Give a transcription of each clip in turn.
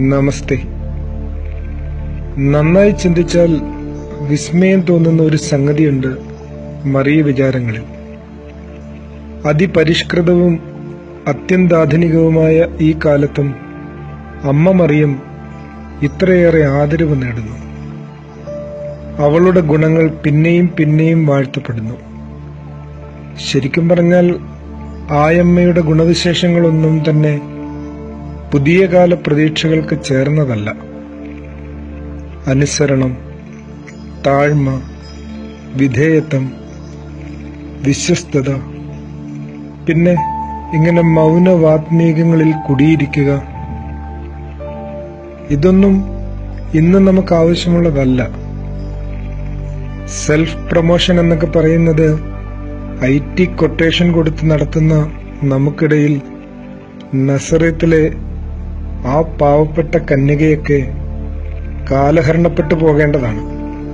നമസ്തേ നന്നായി ചിന്തിച്ചാൽ വിസ്മയം തോന്നുന്ന ഒരു സംഗതിയുണ്ട് മറിയ വിചാരങ്ങളിൽ അതിപരിഷ്കൃതവും അത്യന്താധുനികവുമായ ഈ കാലത്തും അമ്മ മറിയം ഇത്രയേറെ ആദരവ് നേടുന്നു അവളുടെ ഗുണങ്ങൾ പിന്നെയും പിന്നെയും വാഴ്ത്തപ്പെടുന്നു ശരിക്കും പറഞ്ഞാൽ ആയമ്മയുടെ ഗുണവിശേഷങ്ങളൊന്നും തന്നെ പുതിയ കാല പ്രതീക്ഷകൾക്ക് ചേർന്നതല്ല അനുസരണം താഴ്മ വിധേയത്വം വിശ്വസ്തത പിന്നെ ഇങ്ങനെ മൗനവാത്മീകങ്ങളിൽ കുടിയിരിക്കുക ഇതൊന്നും ഇന്ന് നമുക്ക് ആവശ്യമുള്ളതല്ല സെൽഫ് പ്രൊമോഷൻ എന്നൊക്കെ പറയുന്നത് ഐ ടി കൊട്ടേഷൻ കൊടുത്ത് നടത്തുന്ന നമുക്കിടയിൽ നസറത്തിലെ ആ പാവപ്പെട്ട കന്യകയൊക്കെ കാലഹരണപ്പെട്ടു പോകേണ്ടതാണ്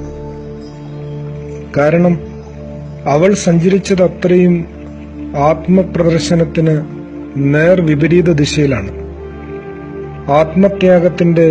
കാരണം അവൾ സഞ്ചരിച്ചത് അത്രയും ആത്മപ്രദർശനത്തിന് നേർ വിപരീത ദിശയിലാണ് ആത്മത്യാഗത്തിന്റെ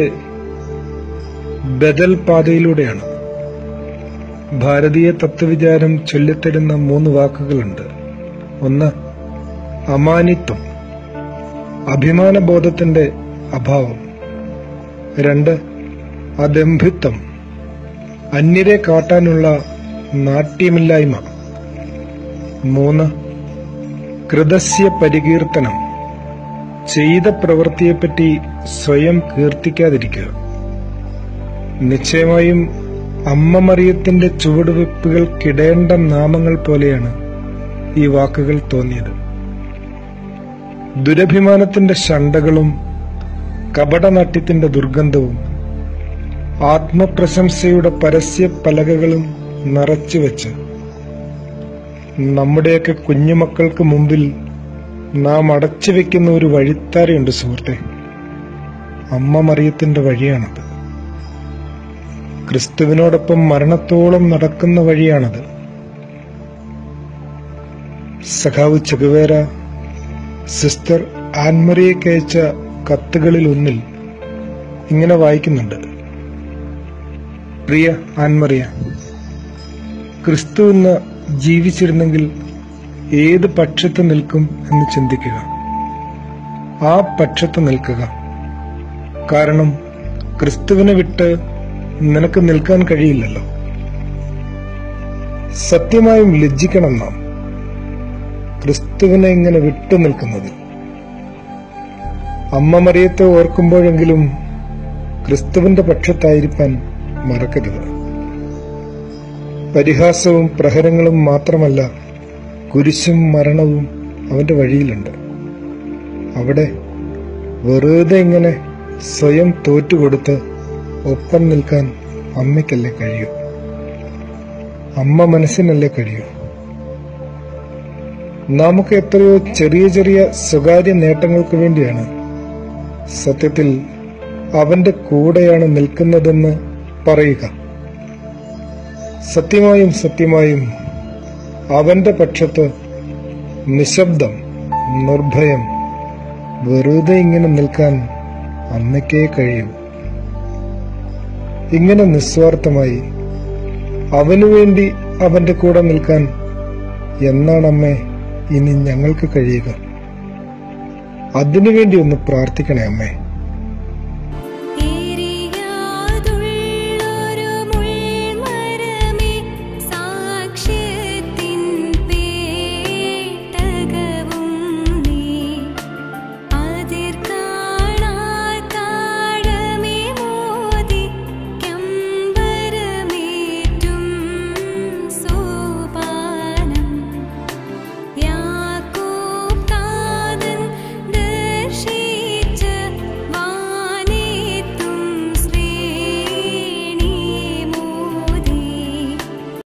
ബദൽ പാതയിലൂടെയാണ് ഭാരതീയ തത്വവിചാരം ചൊല്ലിത്തരുന്ന മൂന്ന് വാക്കുകളുണ്ട് ഒന്ന് അമാനിത്വം അഭിമാനബോധത്തിന്റെ അഭാവം രണ്ട് അദംഭിത്വം അന്യരെ കാട്ടാനുള്ള നാട്യമില്ലായ്മ മൂന്ന് കൃതസ്യ പരികീർത്തനം ചെയ്ത പ്രവൃത്തിയെപ്പറ്റി സ്വയം കീർത്തിക്കാതിരിക്കുക നിശ്ചയമായും അമ്മ മറിയത്തിന്റെ ചുവടുവെപ്പുകൾക്കിടേണ്ട നാമങ്ങൾ പോലെയാണ് ഈ വാക്കുകൾ തോന്നിയത് ദുരഭിമാനത്തിന്റെ ശണ്ടകളും കപടനാട്യത്തിന്റെ ദുർഗന്ധവും ആത്മപ്രശംസയുടെ പരസ്യ പലകകളും നിറച്ചുവെച്ച് നമ്മുടെയൊക്കെ കുഞ്ഞുമക്കൾക്ക് മുമ്പിൽ നാം അടച്ചു വെക്കുന്ന ഒരു വഴിത്താരയുണ്ട് സുഹൃത്തെ അമ്മ മറിയത്തിന്റെ വഴിയാണത് ക്രിസ്തുവിനോടൊപ്പം മരണത്തോളം നടക്കുന്ന വഴിയാണത് സഖാവ് ചെഗുവേര സിസ്റ്റർ ആൻമറിയയ്ക്ക് അയച്ച കത്തുകളിൽ ഒന്നിൽ ഇങ്ങനെ വായിക്കുന്നുണ്ട് പ്രിയ ആൻമറിയ ക്രിസ്തു ഇന്ന് ജീവിച്ചിരുന്നെങ്കിൽ ഏത് പക്ഷത്ത് നിൽക്കും എന്ന് ചിന്തിക്കുക ആ പക്ഷത്ത് നിൽക്കുക കാരണം ക്രിസ്തുവിനെ വിട്ട് നിനക്ക് നിൽക്കാൻ കഴിയില്ലല്ലോ സത്യമായും ലജ്ജിക്കണം നാം ക്രിസ്തുവിനെ ഇങ്ങനെ വിട്ടു നിൽക്കുന്നതിൽ അമ്മ മറിയത്തെ ഓർക്കുമ്പോഴെങ്കിലും ക്രിസ്തുവിന്റെ പക്ഷത്തായിരിക്കാൻ മറക്കരുത് പരിഹാസവും പ്രഹരങ്ങളും മാത്രമല്ല കുരിശും മരണവും അവന്റെ വഴിയിലുണ്ട് അവിടെ വെറുതെ ഇങ്ങനെ സ്വയം തോറ്റുകൊടുത്ത് ഒപ്പം നിൽക്കാൻ അമ്മയ്ക്കല്ലേ കഴിയൂ അമ്മ മനസ്സിനല്ലേ കഴിയൂ നമുക്ക് എത്രയോ ചെറിയ ചെറിയ സ്വകാര്യ നേട്ടങ്ങൾക്ക് വേണ്ടിയാണ് സത്യത്തിൽ അവന്റെ കൂടെയാണ് നിൽക്കുന്നതെന്ന് പറയുക സത്യമായും സത്യമായും അവന്റെ പക്ഷത്ത് നിശബ്ദം നിർഭയം വെറുതെ ഇങ്ങനെ നിൽക്കാൻ അമ്മയ്ക്കേ കഴിയൂ ഇങ്ങനെ നിസ്വാർത്ഥമായി അവനു വേണ്ടി അവന്റെ കൂടെ നിൽക്കാൻ എന്നാണ് അമ്മേ ഇനി ഞങ്ങൾക്ക് കഴിയുക അതിനുവേണ്ടി ഒന്ന് പ്രാർത്ഥിക്കണേ അമ്മേ